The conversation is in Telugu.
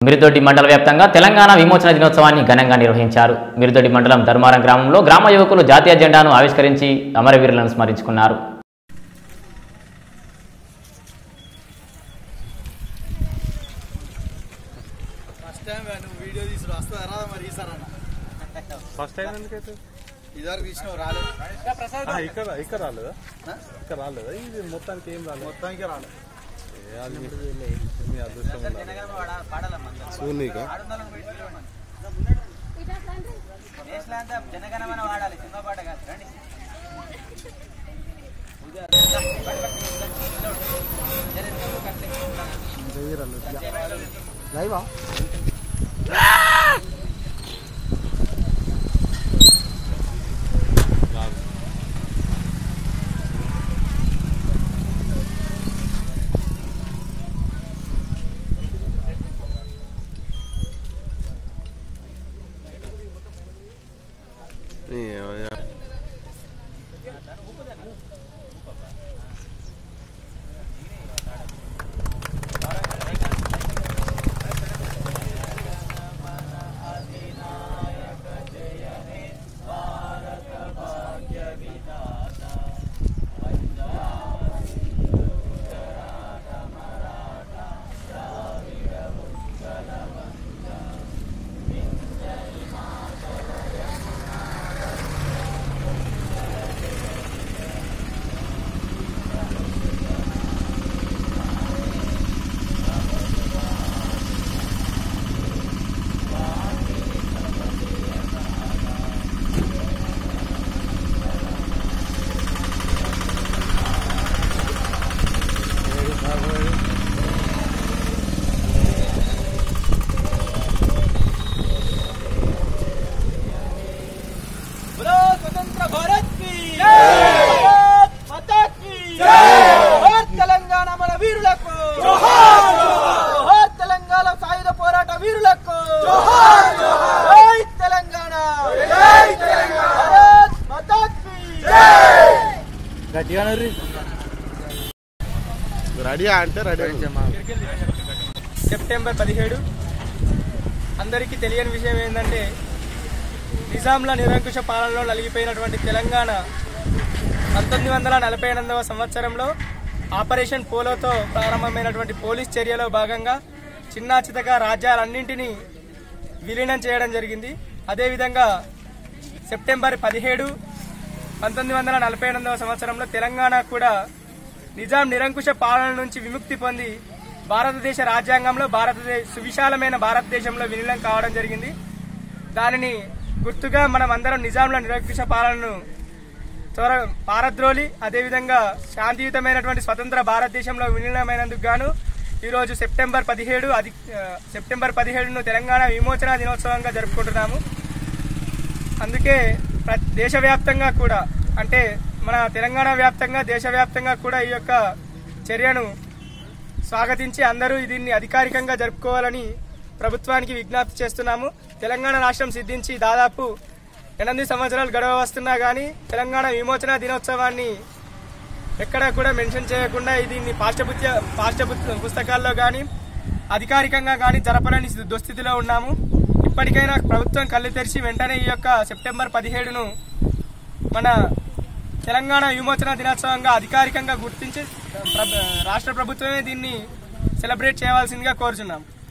మిరుదొడ్డి మండల వ్యాప్తంగా తెలంగాణ విమోచన దినోత్సవాన్ని ఘనంగా నిర్వహించారు మిరుదొడ్డి మండలం ధర్మారం గ్రామంలో గ్రామ యువకులు జాతీయ జెండాను ఆవిష్కరించి అమరవీరులను స్మరించుకున్నారు ఫస్ట్ టైం నువ్వు వీడియో తీసుడు వస్తుందా రాదా మరి ఈసారి ఫస్ట్ టైం ఎందుకైతే ఇదివరకు తీసినావు రాలేదు ఆ, ఇక్కడ ఇక్కడ రాలేదా ఇక్కడ రాలేదా ఇది మొత్తానికి ఏం రాలేదు మొత్తానికి రాలేదు ఏ, అది మీ- మీ అదృష్టం ఉండాలి సూర్నికా జనగణమన వాడాలి సినిమా పాట కాదు రండి बोलो स्वतंत्र भारत की भारत माता की జోహార్ తెలంగాణ మన వీరులకు జోహార్ తెలంగాణ సాయుధ పోరాట వీరులకు జై తెలంగాణ జై తెలంగాణ భారత్ మాతా की రెడీ అంటే రెడీ సెప్టెంబర్ పదిహేడు అందరికీ తెలియని విషయం ఏంటంటే నిజాంల నిరంకుశ పాలనలో నలిగిపోయినటువంటి తెలంగాణ పంతొమ్మిది వందల నలభై ఎనిమిదవ సంవత్సరంలో ఆపరేషన్ పోలోతో ప్రారంభమైనటువంటి పోలీస్ చర్యలో భాగంగా చిన్నా చితక రాజ్యాలన్నింటినీ విలీనం చేయడం జరిగింది అదేవిధంగా సెప్టెంబర్ పదిహేడు పంతొమ్మిది వందల నలభై ఎనిమిదవ సంవత్సరంలో తెలంగాణ కూడా నిజాం నిరంకుశ పాలన నుంచి విముక్తి పొంది భారతదేశ రాజ్యాంగంలో భారతదేశ సువిశాలమైన భారతదేశంలో విలీనం కావడం జరిగింది దానిని గుర్తుగా మనం అందరం నిజాంల నిరంకుశ పాలనను త్వర పారద్రోలి అదేవిధంగా శాంతియుతమైనటువంటి స్వతంత్ర భారతదేశంలో విలీనమైనందుకు గాను ఈరోజు సెప్టెంబర్ పదిహేడు అది ఆ, సెప్టెంబర్ పదిహేడును తెలంగాణ విమోచన దినోత్సవంగా జరుపుకుంటున్నాము అందుకే ప్ర- దేశవ్యాప్తంగా కూడా అంటే మన తెలంగాణ వ్యాప్తంగా దేశవ్యాప్తంగా కూడా ఈ యొక్క చర్యను స్వాగతించి అందరూ దీన్ని అధికారికంగా జరుపుకోవాలని ప్రభుత్వానికి విజ్ఞప్తి చేస్తున్నాము తెలంగాణ రాష్ట్రం సిద్ధించి దాదాపు ఎనిమిది సంవత్సరాలు గడవ వస్తున్నా కానీ తెలంగాణ విమోచన దినోత్సవాన్ని ఎక్కడా కూడా మెన్షన్ చేయకుండా దీన్ని పాఠ్యపుత్య పాఠ్య పుస్తకాల్లో కానీ అధికారికంగా కానీ జరపలేని దుస్థితిలో ఉన్నాము ఇప్పటికైనా ప్రభుత్వం కళ్ళు తెరిచి వెంటనే ఈ యొక్క సెప్టెంబర్ పదిహేడును మన తెలంగాణ విమోచన దినోత్సవంగా అధికారికంగా గుర్తించి ప్ర- రాష్ట్ర ప్రభుత్వమే దీన్ని సెలబ్రేట్ చేయవలసిందిగా కోరుచున్నాం